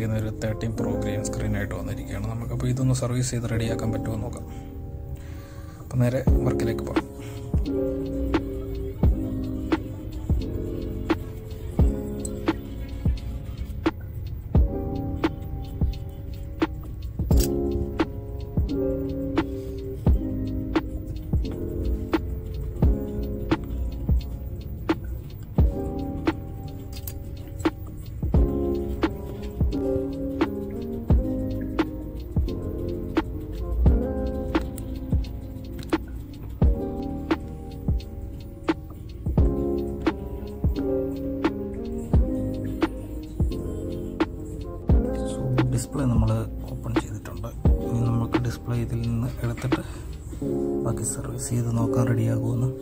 വന്നിരിക്കുന്ന ഒരു thirteen pro green സ്ക്രീനായിട്ട് വന്നിരിക്കുകയാണ് നമുക്കപ്പോൾ ഇതൊന്ന് സർവീസ് ചെയ്ത് റെഡിയാക്കാൻ പറ്റുമോ എന്ന് നോക്കാം അപ്പം നേരെ വർക്കിലേക്ക് പോകാം സോ ഡിസ്പ്ലേ നമ്മൾ ഓപ്പൺ ചെയ്തിട്ടുണ്ട് ഇനി നമുക്ക് ഡിസ്പ്ലേ ഇതിൽ നിന്ന് എടുത്തിട്ട് ബാക്കി സർവീസ് ചെയ്ത് നോക്കാൻ റെഡിയാകുമെന്ന്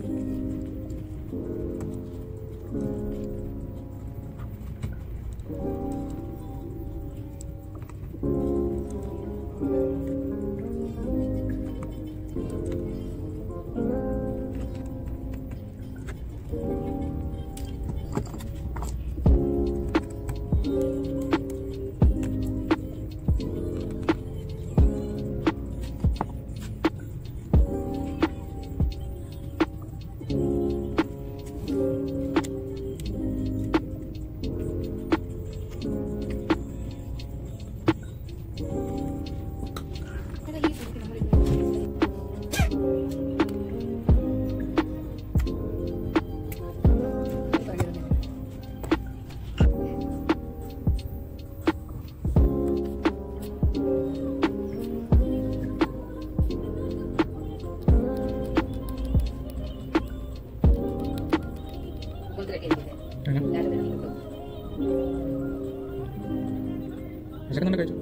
വിശക്കുന്നുണ്ട് കഴിച്ചു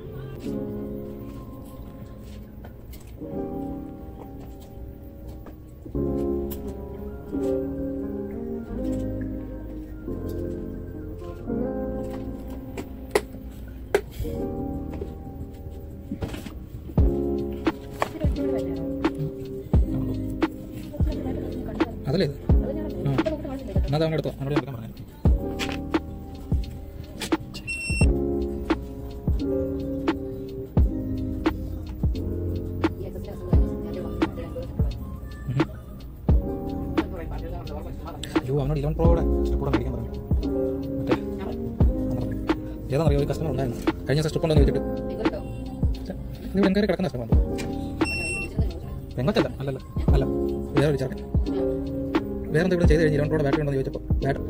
അതല്ലേ ഇത് ആ എന്നാ അത് അങ്ങ് എടുത്തോ എന്നോട് ഞാൻ എടുക്കാൻ പറഞ്ഞു അയ്യോ അവനോട് ഇലവൻ പ്രോയുടെ സ്ട്രിപ്പ് മേടിക്കാൻ പറഞ്ഞു മറ്റേ ഏതാണെന്നറിയോ ഒരു കസ്റ്റമർ ഉണ്ടായിരുന്നു കഴിഞ്ഞ ദിവസം സ്ട്രിപ്പ് ഉണ്ടോ എന്ന് ചോദിച്ചിട്ട് ഛെ, ഇത് ഇവിടെ കയറി കിടക്കുന്ന സ്ഥലമാണ് വെങ്ങത്തല്ല അല്ലല്ല അല്ല വേറെ ഒരു ചെറുക്കൻ വേറെ എന്താ ഇവിടെ ചെയ്ത് കഴിഞ്ഞ് ഇലവൻ പ്രോയുടെ ബാറ്ററി ഉണ്ടോ എന്ന് ചോദിച്ചപ്പോൾ ബാറ്ററി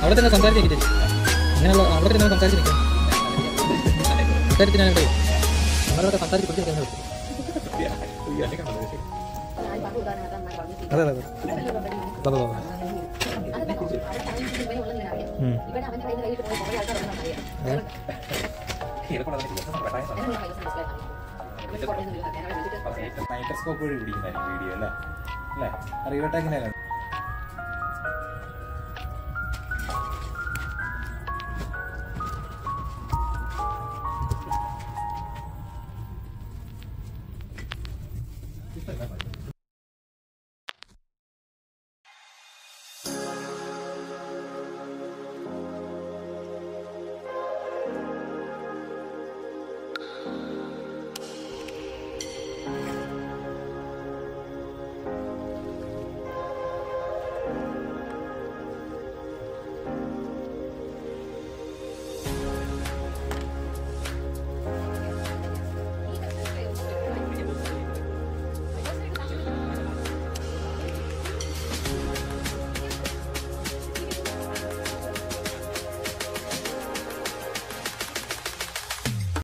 അവിടെ തന്നെ സംസാരിച്ചിരിക്കും അങ്ങനെയുള്ള അവിടെ തന്നെ സംസാരിച്ചിരിക്കാം സംസാരിച്ച് ഞാൻ ഇവിടെ നമ്മളൊക്കെ സംസാരിച്ച് പിടിച്ചിരിക്കാൻ അതെ അതെ അതെ അതെ അതെ ഉം. ഏ? മൈക്രോസ്കോപ്പ് വഴി പിടിക്കുന്നതായിരിക്കും വീഡിയോ അല്ലേ അല്ലേ റിയോടെക്കിനല്ലേ